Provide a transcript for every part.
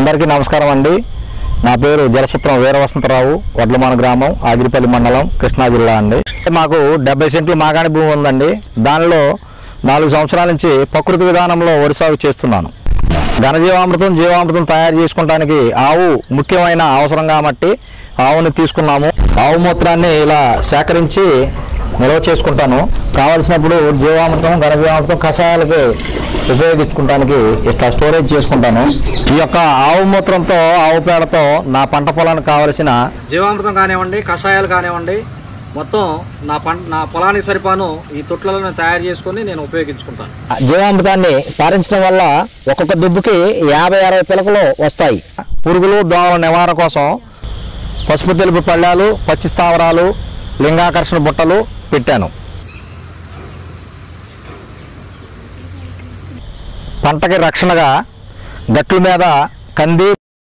అందరికీ నమస్కారం అండి నా పేరు జలసూత్రం వీరవసంతరావు వడ్లమాన గ్రామం ఆగిరిపల్లి మండలం కృష్ణా జిల్లా అండి మాకు డెబ్బై సెంట్లు మాగాణి భూమి ఉందండి దానిలో నాలుగు సంవత్సరాల నుంచి ప్రకృతి విధానంలో వరి సాగు చేస్తున్నాను ఘనజీవామృతం జీవామృతం తయారు చేసుకోవడానికి ఆవు ముఖ్యమైన అవసరం కాబట్టి ఆవుని తీసుకున్నాము ఆవు మూత్రాన్ని ఇలా సేకరించి నిల్వ చేసుకుంటాను కావలసినప్పుడు జీవామృతం ఘనజీవామృతం కషాయాలకి ఉపయోగించుకుంటానికి ఇట్లా స్టోరేజ్ చేసుకుంటాను ఈ యొక్క ఆవు మూత్రంతో ఆవు పేడతో నా పంట పొలానికి కావలసిన జీవామృతం కానివ్వండి కషాయాలు కానివ్వండి మొత్తం నా పంట నా పొలానికి సరిపాను ఈ తొట్లలో నేను తయారు చేసుకొని నేను ఉపయోగించుకుంటాను జీవామృతాన్ని పారించడం వల్ల ఒక్కొక్క దుబ్బుకి యాభై అరవై పిలకలు వస్తాయి పురుగులు దోమల నివారణ కోసం పసుపు తెలుపు పళ్ళాలు పచ్చి స్థావరాలు లింగాకర్షణ బుట్టలు పెట్టాను పంటకి రక్షణగా గట్ల మీద కంది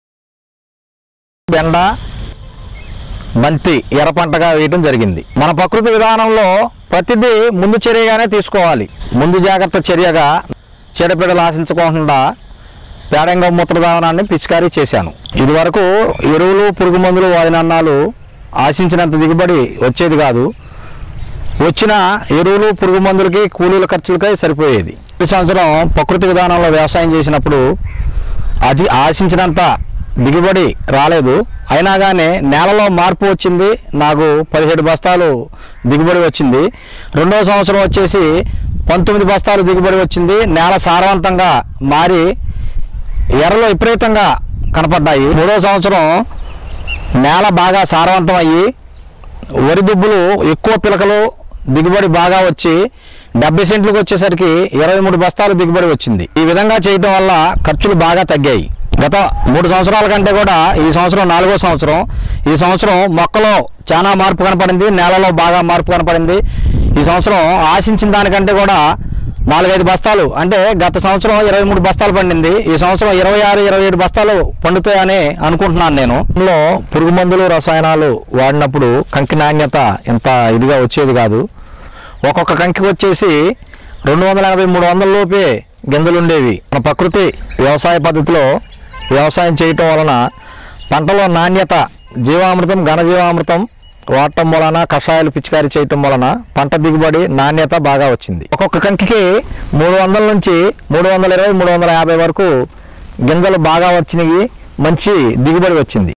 బెండ బంతి ఎర్ర పంటగా వేయటం జరిగింది మన ప్రకృతి విధానంలో ప్రతిదీ ముందు చర్యగానే తీసుకోవాలి ముందు జాగ్రత్త చర్యగా చీడపీడలు ఆశించకుండా పేడంగ మూత్రదావనాన్ని పిచికారీ చేశాను ఇదివరకు ఎరువులు పురుగు మందులు వాడినన్నాలు ఆశించినంత దిగుబడి వచ్చేది కాదు వచ్చిన ఎరువులు పురుగు మందులకి కూలీల ఖర్చులకై సరిపోయేది ఈ సంవత్సరం ప్రకృతి విధానంలో వ్యవసాయం చేసినప్పుడు అది ఆశించినంత దిగుబడి రాలేదు అయినా కానీ నేలలో మార్పు వచ్చింది నాకు పదిహేడు బస్తాలు దిగుబడి వచ్చింది రెండవ సంవత్సరం వచ్చేసి పంతొమ్మిది బస్తాలు దిగుబడి వచ్చింది నేల సారవంతంగా మారి ఎర్రలు విపరీతంగా కనపడ్డాయి మూడవ సంవత్సరం నేల బాగా సారవంతం అయ్యి వరి దుబ్బులు ఎక్కువ పిలకలు దిగుబడి బాగా వచ్చి డెబ్బై సెంట్లకు వచ్చేసరికి ఇరవై మూడు బస్తాలు దిగుబడి వచ్చింది ఈ విధంగా చేయటం వల్ల ఖర్చులు బాగా తగ్గాయి గత మూడు సంవత్సరాల కంటే కూడా ఈ సంవత్సరం నాలుగో సంవత్సరం ఈ సంవత్సరం మొక్కలో చాలా మార్పు కనపడింది నేలలో బాగా మార్పు కనపడింది ఈ సంవత్సరం ఆశించిన దానికంటే కూడా నాలుగైదు బస్తాలు అంటే గత సంవత్సరం ఇరవై మూడు బస్తాలు పండింది ఈ సంవత్సరం ఇరవై ఆరు ఇరవై ఏడు బస్తాలు పండుతాయని అనుకుంటున్నాను నేను ఇందులో పురుగు మందులు రసాయనాలు వాడినప్పుడు కంకి నాణ్యత ఇంత ఇదిగా వచ్చేది కాదు ఒక్కొక్క కంకి వచ్చేసి రెండు వందల ఎనభై మూడు వందల లోపే గింజలు ఉండేవి మన ప్రకృతి వ్యవసాయ పద్ధతిలో వ్యవసాయం చేయటం వలన పంటలో నాణ్యత జీవామృతం ఘనజీవామృతం వాడటం వలన కషాయాలు పిచికారీ చేయటం వలన పంట దిగుబడి నాణ్యత బాగా వచ్చింది ఒక్కొక్క కంకికి మూడు వందల నుంచి మూడు వందల ఇరవై మూడు వందల యాభై వరకు గింజలు బాగా వచ్చినవి మంచి దిగుబడి వచ్చింది